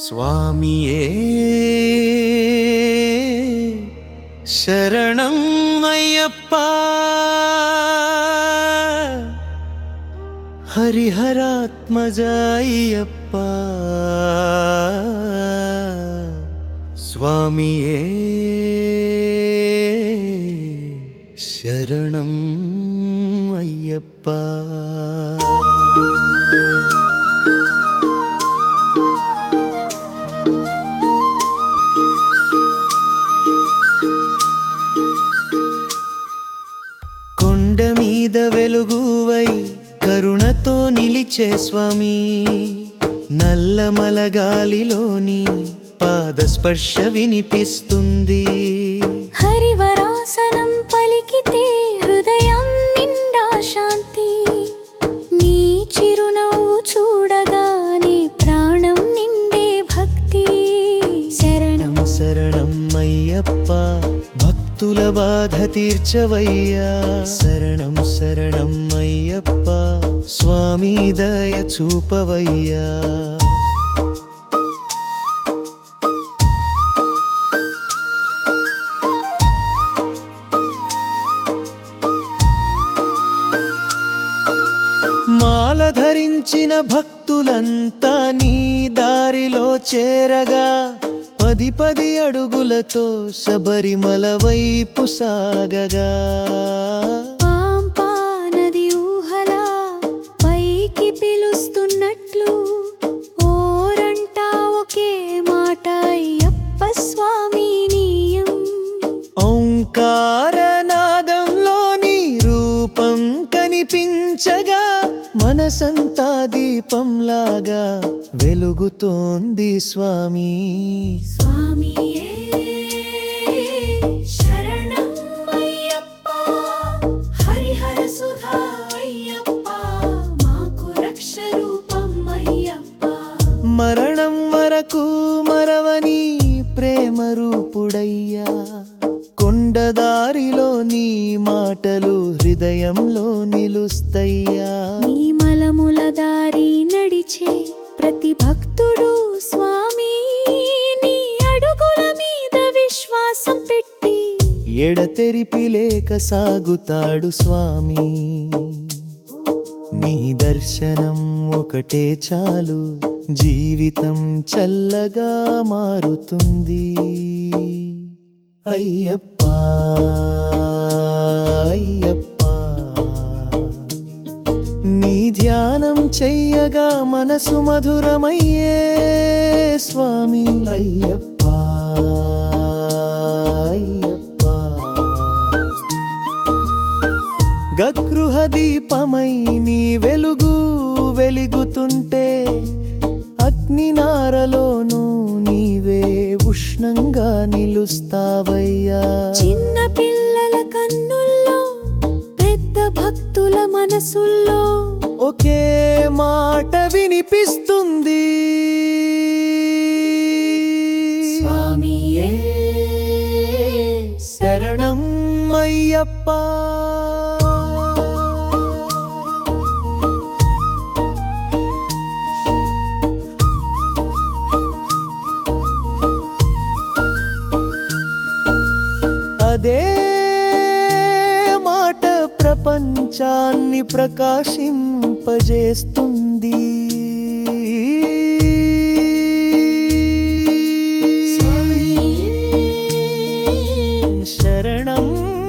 స్వామియే శరణం అయ్యప్ప హరిహరాత్మజాయ్యప్ప స్వామియే శరణం అయ్యప్ప కొండ మీద వెలుగువై కరుణతో నిలిచే స్వామి నల్లమల గాలిలోని పాదస్పర్శ వినిపిస్తుంది హరివరాసనం పలికితే హృదయం నిండా శాంతి నీ చిరునవ్వు చూడగానే ప్రాణం నిండే భక్తి శరణం శరణం అయ్యప్ప భక్తుల బాధ తీర్చవయ్యా శరణం శరణం అయ్యప్ప స్వామి దయ చూపవయ్యా మాల ధరించిన భక్తులంతా నీ దారిలో చేరగా పది పది అడుగులతో శబరిమల వైపు సాగగా పాంపా నది ఊహలా పైకి పిలుస్తున్నట్లు ఓరంటా ఒకే మాట అయ్యప్ప స్వామి నీయం ఓంకారనాదంలోని రూపం కనిపించగా మనసంతా దీపంలాగా వెలుగుతోంది స్వామి స్వామియే శరణం అయ్యప్ప హరిహర సుధా అయ్యప్ప మాకు రక్ష రూపం అయ్యప్ప మరణం వరకు మరవని ప్రేమ రూపుడయ్యా కొండదారిలో నీ మాటలు హృదయంలో నిలుస్తయ్యా నీ మలముల దారి నడిచే ప్రతి భక్తుడు స్వామి నీ అడుగుల మీద విశ్వాసం పెట్టి ఎడతెరిపి లేక సాగుతాడు స్వామి నీ దర్శనం ఒకటే చాలు జీవితం చల్లగా మారుతుంది అయ్యప్ప అయ్యప్ప నీ ధ్యానం చెయ్యగా మనసు మధురమయ్యే స్వామి అయ్యప్ప అయ్యప్ప గగృహ దీపమై నీ వెలుగు వెలుగుతుంటే అగ్నినారలోనూ నీవే ఉష్ణంగా నిలుస్తావయ్యా చిన్న పిల్లల కన్నుల్లో పెద్ద భక్తుల మనసుల్లో ఒకే మాట వినిపిస్తుంది స్వామియే శరణం అయ్యప్ప అదే మాట ప్రపంచాన్ని ప్రకాశింపజేస్తుంది శరణం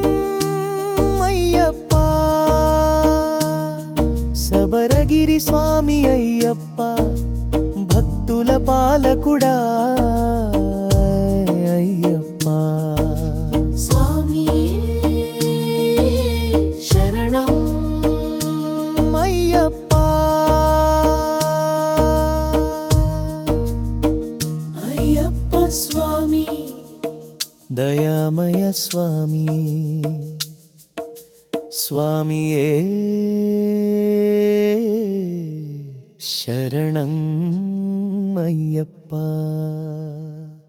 అయ్యప్ప శబరగిరి స్వామి అయ్యప్ప భక్తుల పాలకుడా అయ్యప్ప స్వామియే శరణం అయ్యప్ప అయ్యప్ప స్వామి దయామయ స్వామి స్వామియే శరణం అయ్యప్ప